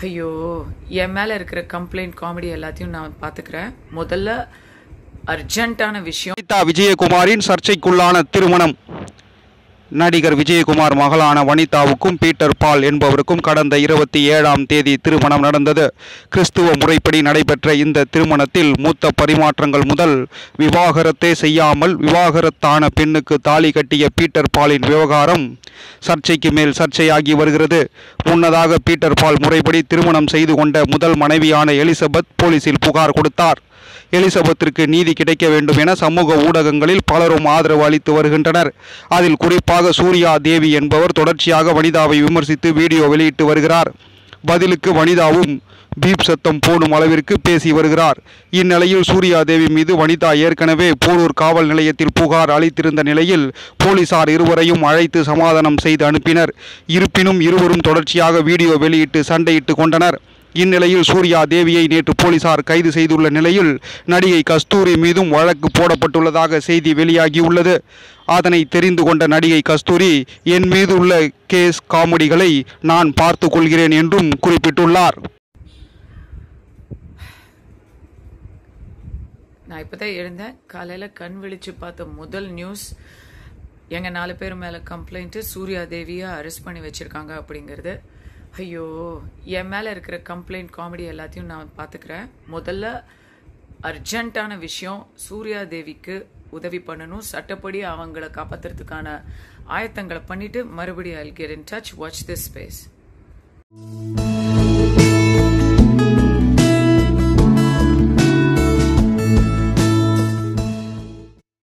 ஐயோ என் மேலே இருக்கிற கம்ப்ளைண்ட் காமெடி எல்லாத்தையும் நான் பார்த்துக்கிறேன் முதல்ல அர்ஜென்ட்டான விஷயம் வனிதா விஜயகுமாரின் சர்ச்சைக்குள்ளான திருமணம் நடிகர் விஜயகுமார் மகளான வனிதாவுக்கும் பீட்டர் பால் என்பவருக்கும் கடந்த இருபத்தி ஏழாம் தேதி திருமணம் நடந்தது கிறிஸ்துவ முறைப்படி நடைபெற்ற இந்த திருமணத்தில் மூத்த பரிமாற்றங்கள் முதல் விவாகரத்தே செய்யாமல் விவாகரத்தான பெண்ணுக்கு தாலி கட்டிய பீட்டர் பாலின் விவகாரம் சர்ச்சைக்கு மேல் சர்ச்சையாகி வருகிறது முன்னதாக பீட்டர் பால் முறைப்படி திருமணம் செய்து கொண்ட முதல் மனைவியான எலிசபெத் போலீசில் புகார் கொடுத்தார் எலிசபெத்திற்கு நீதி கிடைக்க வேண்டும் என சமூக ஊடகங்களில் பலரும் ஆதரவு அளித்து வருகின்றனர் அதில் குறிப்பாக சூர்யா தேவி என்பவர் தொடர்ச்சியாக வனிதாவை விமர்சித்து வீடியோ வெளியிட்டு வருகிறார் பதிலுக்கு வனிதாவும் பீப் சத்தம் போடும் அளவிற்கு பேசி வருகிறார் இந்நிலையில் சூர்யா தேவி மீது வனிதா ஏற்கனவே போரூர் காவல் நிலையத்தில் புகார் அளித்திருந்த நிலையில் போலீசார் இருவரையும் அழைத்து சமாதானம் செய்து அனுப்பினர் இருப்பினும் இருவரும் தொடர்ச்சியாக வீடியோ வெளியிட்டு சண்டையிட்டு கொண்டனர் இந்நிலையில் சூர்யா தேவியை நேற்று போலீசார் கைது செய்துள்ள நிலையில் நடிகை கஸ்தூரி மீதும் வழக்கு போடப்பட்டுள்ளதாக செய்தி வெளியாகியுள்ளது அதனை தெரிந்து கொண்ட நடிகை கஸ்தூரி என் மீது உள்ள கேஸ் காமெடிகளை நான் பார்த்து கொள்கிறேன் என்றும் குறிப்பிட்டுள்ளார் நான் இப்போ தான் எழுந்தேன் காலையில் கண் விழிச்சு பார்த்த முதல் நியூஸ் எங்கள் நாலு பேர் மேலே கம்ப்ளைண்ட்டு சூர்யா தேவியை அரெஸ்ட் பண்ணி வச்சுருக்காங்க அப்படிங்கிறது ஐயோ என் மேலே இருக்கிற கம்ப்ளைண்ட் காமெடி எல்லாத்தையும் நான் பார்த்துக்கிறேன் முதல்ல அர்ஜென்ட்டான விஷயம் சூர்யா தேவிக்கு உதவி பண்ணணும் சட்டப்படி அவங்கள காப்பாற்றுறதுக்கான ஆயத்தங்களை பண்ணிட்டு மறுபடியும் I'll get in touch watch this space